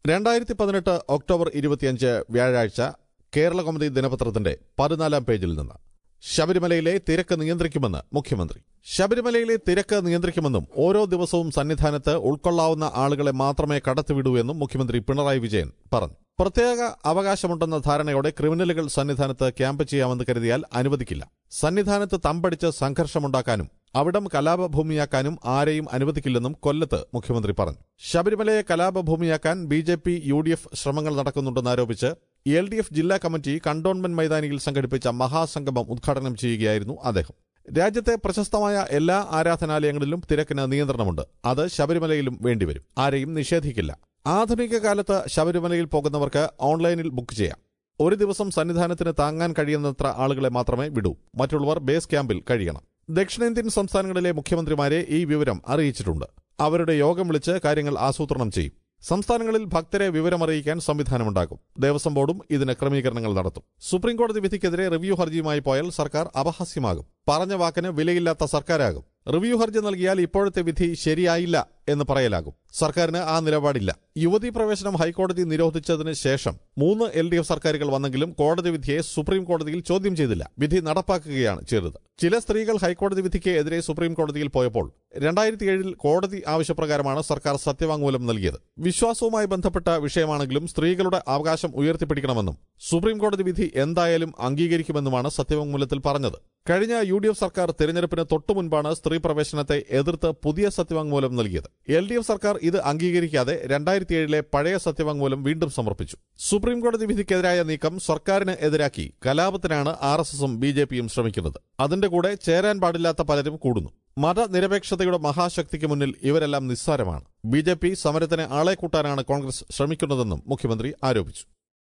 രണ്ടായിരത്തി പതിനെട്ട് ഒക്ടോബർ ഇരുപത്തിയഞ്ച് വ്യാഴാഴ്ച കേരള കൗമുദി ദിനപത്രത്തിന്റെ പതിനാലാം പേജിൽ നിന്ന് ശബരിമലയിലെ തിരക്ക് നിയന്ത്രിക്കുമെന്ന് മുഖ്യമന്ത്രി ശബരിമലയിലെ തിരക്ക് നിയന്ത്രിക്കുമെന്നും ഓരോ ദിവസവും സന്നിധാനത്ത് ഉൾക്കൊള്ളാവുന്ന ആളുകളെ മാത്രമേ കടത്തിവിടൂ എന്നും മുഖ്യമന്ത്രി പിണറായി വിജയൻ പറഞ്ഞു പ്രത്യേക അവകാശമുണ്ടെന്ന ധാരണയോടെ ക്രിമിനലുകൾ സന്നിധാനത്ത് ക്യാമ്പ് ചെയ്യാമെന്ന് കരുതിയാൽ അനുവദിക്കില്ല സന്നിധാനത്ത് തമ്പടിച്ച് സംഘർഷമുണ്ടാക്കാനും അവിടം കലാപഭൂമിയാക്കാനും ആരെയും അനുവദിക്കില്ലെന്നും കൊല്ലത്ത് മുഖ്യമന്ത്രി പറഞ്ഞു ശബരിമലയെ കലാപഭൂമിയാക്കാൻ B J P U D F ശ്രമങ്ങൾ നടക്കുന്നുണ്ടെന്നാരോപിച്ച് എൽ ഡി എഫ് ജില്ലാ കമ്മിറ്റി കണ്ടോൺമെന്റ് മൈതാനിയിൽ സംഘടിപ്പിച്ച മഹാസംഗമം ഉദ്ഘാടനം ചെയ്യുകയായിരുന്നു അദ്ദേഹം രാജ്യത്തെ പ്രശസ്തമായ എല്ലാ ആരാധനാലയങ്ങളിലും തിരക്കിന് നിയന്ത്രണമുണ്ട് അത് ശബരിമലയിലും വേണ്ടിവരും ആരെയും നിഷേധിക്കില്ല ആധുനിക കാലത്ത് ശബരിമലയിൽ പോകുന്നവർക്ക് ഓൺലൈനിൽ ബുക്ക് ചെയ്യാം ഒരു ദിവസം സന്നിധാനത്തിന് താങ്ങാൻ കഴിയുന്നത്ര ആളുകളെ മാത്രമേ വിടൂ മറ്റുള്ളവർ ബേസ് ക്യാമ്പിൽ കഴിയണം ദക്ഷിണേന്ത്യൻ സംസ്ഥാനങ്ങളിലെ മുഖ്യമന്ത്രിമാരെ ഈ വിവരം അറിയിച്ചിട്ടുണ്ട് അവരുടെ യോഗം വിളിച്ച് കാര്യങ്ങൾ ആസൂത്രണം ചെയ്യും സംസ്ഥാനങ്ങളിൽ ഭക്തരെ വിവരമറിയിക്കാൻ സംവിധാനമുണ്ടാകും ദേവസ്വം ബോർഡും ഇതിന് ക്രമീകരണങ്ങൾ നടത്തും സുപ്രീംകോടതി വിധിക്കെതിരെ റിവ്യൂ ഹർജിയുമായി പോയാൽ സർക്കാർ അപഹാസ്യമാകും പറഞ്ഞ വാക്കിന് വിലയില്ലാത്ത സർക്കാരാകും റിവ്യൂ ഹർജി നൽകിയാൽ ഇപ്പോഴത്തെ വിധി ശരിയായില്ല എന്ന് പറയലാകും സർക്കാരിന് ആ നിലപാടില്ല യുവതീ പ്രവേശനം ഹൈക്കോടതി നിരോധിച്ചതിന് ശേഷം മൂന്ന് എൽ ഡി എഫ് സർക്കാരുകൾ വന്നെങ്കിലും കോടതി വിധിയെ സുപ്രീം കോടതിയിൽ ചോദ്യം ചെയ്തില്ല വിധി നടപ്പാക്കുകയാണ് ചെയ്തത് ചില സ്ത്രീകൾ ഹൈക്കോടതി വിധിക്ക് എതിരെ സുപ്രീം കോടതിയിൽ പോയപ്പോൾ രണ്ടായിരത്തി ഏഴിൽ കോടതി ആവശ്യപ്രകാരമാണ് സർക്കാർ സത്യവാങ്മൂലം നൽകിയത് വിശ്വാസവുമായി ബന്ധപ്പെട്ട വിഷയമാണെങ്കിലും സ്ത്രീകളുടെ അവകാശം ഉയർത്തിപ്പിടിക്കണമെന്നും സുപ്രീം കോടതി വിധി എന്തായാലും അംഗീകരിക്കുമെന്നുമാണ് സത്യവാങ്മൂലത്തിൽ പറഞ്ഞത് കഴിഞ്ഞ യു ഡി എഫ് സർക്കാർ തെരഞ്ഞെടുപ്പിന് തൊട്ടുമുൻപാണ് സ്ത്രീ പ്രവേശനത്തെ എതിർത്ത് പുതിയ സത്യവാങ്മൂലം നൽകിയത് എൽ ഡി എഫ് സർക്കാർ ഇത് അംഗീകരിക്കാതെ രണ്ടായിരത്തി ഏഴിലെ പഴയ സത്യവാങ്മൂലം വീണ്ടും സമർപ്പിച്ചു സുപ്രീം കോടതി വിധിക്കെതിരായ നീക്കം സർക്കാരിന് എതിരാക്കി കലാപത്തിനാണ് ആർ എസ് എസും ബി ജെ പിയും ശ്രമിക്കുന്നത് അതിന്റെ കൂടെ ചേരാൻ പാടില്ലാത്ത പലരും കൂടുന്നു മതനിരപേക്ഷതയുടെ മഹാശക്തിക്ക് മുന്നിൽ ഇവരെല്ലാം നിസ്സാരമാണ് ബി ജെ പി സമരത്തിന് ആളെ കൂട്ടാനാണ് കോൺഗ്രസ് ശ്രമിക്കുന്നതെന്നും മുഖ്യമന്ത്രി ആരോപിച്ചു